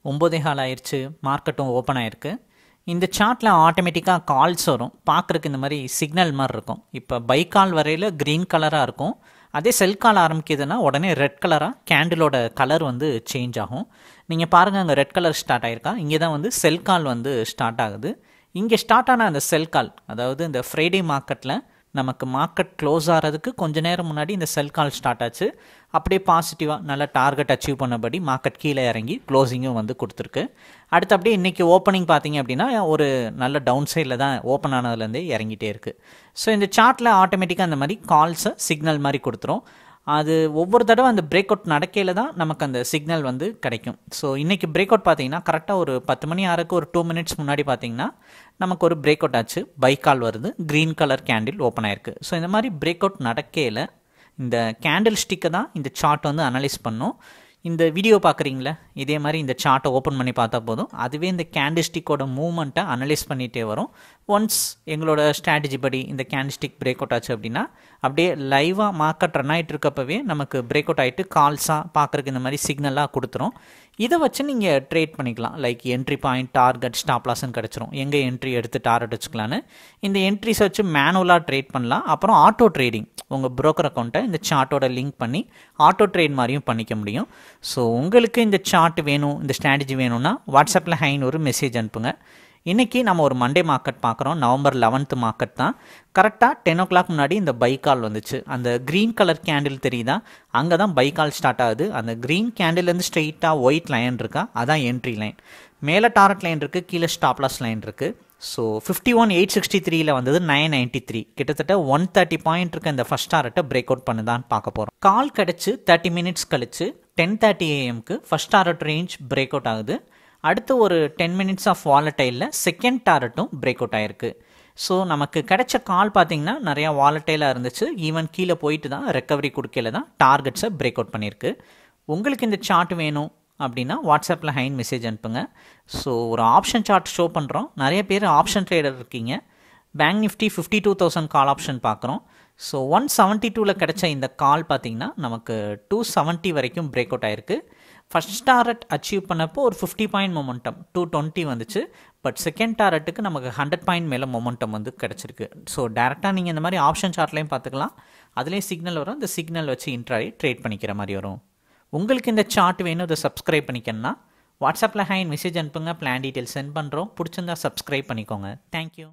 ஒம்போதே கால் ஆயிடுச்சு மார்க்கெட்டும் ஓப்பன் ஆயிருக்கு இந்த சார்ட்டில் ஆட்டோமேட்டிக்காக கால்ஸ் வரும் பார்க்குறக்கு இந்த மாதிரி சிக்னல் மாதிரி இருக்கும் இப்போ பை கால் வரையில் க்ரீன் கலராக இருக்கும் அதே செல் கால் ஆரம்பிக்குதுன்னா உடனே ரெட் கலராக கேண்டிலோட கலர் வந்து சேஞ்ச் ஆகும் நீங்கள் பாருங்கள் அங்கே ரெட் கலர் ஸ்டார்ட் ஆயிருக்கா இங்கே தான் வந்து செல் கால் வந்து ஸ்டார்ட் ஆகுது இங்கே ஸ்டார்ட் ஆன அந்த செல் கால் அதாவது இந்த ஃப்ரைடே மார்க்கெட்டில் நமக்கு மார்க்கெட் க்ளோஸ் ஆகிறதுக்கு கொஞ்ச நேரம் முன்னாடி இந்த செல் கால் ஸ்டார்ட் ஆச்சு அப்படியே பாசிட்டிவாக நல்ல டார்கெட் அச்சீவ் பண்ணபடி மார்க்கெட் கீழே இறங்கி க்ளோசிங்கும் வந்து கொடுத்துருக்கு அடுத்து அப்படியே இன்றைக்கி ஓப்பனிங் பார்த்தீங்க அப்படின்னா ஒரு நல்ல டவுன் சைடில் தான் ஓப்பன் ஆனதுலேருந்தே இறங்கிட்டே இருக்குது ஸோ இந்த சார்ட்டில் ஆட்டோமேட்டிக்காக அந்த மாதிரி கால்ஸை சிக்னல் மாதிரி கொடுத்துரும் அது ஒவ்வொரு தடவை அந்த பிரேக் அவுட் நடக்கையில் தான் நமக்கு அந்த சிக்னல் வந்து கிடைக்கும் ஸோ இன்றைக்கி பிரேக் அவுட் பார்த்தீங்கன்னா கரெக்டாக ஒரு பத்து மணி ஆறுக்கு ஒரு டூ மினிட்ஸ் முன்னாடி பார்த்தீங்கன்னா நமக்கு ஒரு பிரேக் அவுட் ஆச்சு பைக்கால் வருது க்ரீன் கலர் கேண்டில் ஓப்பன் ஆயிருக்கு ஸோ இந்த மாதிரி பிரேக் அவுட் நடக்கையில் இந்த கேண்டில் ஸ்டிக்கை தான் இந்த சார்ட் வந்து அனலைஸ் பண்ணும் இந்த வீடியோ பார்க்குறீங்களா இதே மாதிரி இந்த சார்ட்டை ஓப்பன் பண்ணி பார்த்தா போதும் அதுவே இந்த கேண்டிஸ்டிக்கோட மூவ்மெண்ட்டை அனலைஸ் பண்ணிகிட்டே வரும் ஒன்ஸ் எங்களோட ஸ்ட்ராட்டஜி படி இந்த கேண்டிஸ்டிக் பிரேக் அவுட் ஆச்சு அப்படின்னா அப்படியே லைவாக மார்க்கெட் ரன் ஆகிட்டு இருக்கப்பவே நமக்கு பிரேக் அவுட் ஆகிட்டு கால்ஸாக பார்க்குறக்கு இந்த மாதிரி சிக்னலாக கொடுத்துரும் இதை வச்சு நீங்கள் ட்ரேட் பண்ணிக்கலாம் like entry point target stop லாஸ்ன்னு கிடச்சிரும் எங்கே என்ட்ரி எடுத்து டார்கெட் வச்சுக்கலான்னு இந்த என்ட்ரிஸ் வச்சு மேனுவலாக ட்ரேட் பண்ணலாம் அப்புறம் ஆட்டோ ட்ரேடிங் உங்கள் ப்ரோக்கர் அக்கௌண்ட்டை இந்த சார்ட்டோட லிங்க் பண்ணி ஆட்டோ ட்ரேட் மாதிரியும் பண்ணிக்க முடியும் ஸோ உங்களுக்கு இந்த சார்ட் வேணும் இந்த ஸ்ட்ராட்டஜி வேணும்னா வாட்ஸ்அப்பில் ஹைன்னு ஒரு மெசேஜ் அனுப்புங்க இன்றைக்கி நம்ம ஒரு மண்டே மார்க்கெட் பார்க்குறோம் நவம்பர் லெவன்த்து மார்க்கெட் தான் கரெக்டாக டென் ஓ கிளாக் முன்னாடி இந்த பைக்கால் வந்துச்சு அந்த க்ரீன் கலர் கேண்டில் தெரியுதா அங்கே தான் பைக்கால் ஸ்டார்ட் ஆகுது அந்த க்ரீன் கேண்டில்லேருந்து ஸ்ட்ரெயிட்டாக ஒயிட் லைன் இருக்கா அதான் என்ட்ரி லைன் மேலே டாரட் லைன் இருக்குது கீழே ஸ்டாப்லாஸ் லைன் இருக்குது so fifty one eight sixty த்ரீல வந்தது நைன் நைன்ட்டி த்ரீ கிட்டத்தட்ட ஒன் தேர்ட்டி பாயிண்ட் இருக்க இந்த ஃபஸ்ட் டாரட்டை பிரேக் அவுட் பண்ணுதான்னு பார்க்க போகிறோம் கால் கிடச்சி தேர்ட்டி மினிட்ஸ் கழிச்சு டென் தேர்ட்டி ஏஎம்க்கு first target range break out ஆகுது அடுத்து ஒரு டென் மினிட்ஸ் ஆஃப் வாலட்டைலில் செகண்ட் டாரட்டும் பிரேக் அவுட் ஆயிருக்கு ஸோ நமக்கு கிடைச்ச கால் பார்த்தீங்கன்னா நிறையா வாலட்டைலாக இருந்துச்சு ஈவன் கீழே போயிட்டு தான் ரெக்கவரி கொடுக்கல தான் டார்கெட்ஸை பிரேக் அவுட் பண்ணியிருக்கு உங்களுக்கு இந்த சார்ட் வேணும் அப்படின்னா வாட்ஸ்அப்பில் ஹைன் மெசேஜ் அனுப்புங்க ஸோ ஒரு ஆப்ஷன் சார்ட் ஷோ பண்ணுறோம் நிறைய பேர் ஆப்ஷன் ட்ரேடர் இருக்கீங்க Bank Nifty fifty two thousand call option பார்க்குறோம் ஸோ ஒன் செவன்ட்டி டூவில் கிடைச்ச இந்த கால் பார்த்திங்கன்னா நமக்கு டூ செவன்ட்டி வரைக்கும் பிரேக் அவுட் ஆயிருக்கு ஃபஸ்ட் டாரட் அச்சீவ் பண்ணப்போ ஒரு fifty point momentum two twenty வந்துச்சு பட் செகண்ட் டாரட்டுக்கு நமக்கு ஹண்ட்ரட் பாயிண்ட் மேலே மொமெண்டம் வந்து கிடச்சிருக்கு ஸோ டேரெக்டாக நீங்கள் இந்த மாதிரி ஆப்ஷன் சார்ட்லேயும் பார்த்துக்கலாம் அதுலேயும் சிக்னல் வரும் இந்த சிக்னல் வச்சு இன்ட்ராடி ட்ரேட் பண்ணிக்கிற மாதிரி வரும் உங்களுக்கு இந்த சார்ட் வேணும் இதை சப்ஸ்கிரைப் பண்ணிக்கணும்னா வாட்ஸ்அப்பில் ஹைன் மெசேஜ் அனுப்புங்க பிளான் டீட்டெயில் சென்ட் பண்ணுறோம் பிடிச்சிருந்தா சப்ஸ்கிரைப் பண்ணிக்கோங்க தேங்க்யூ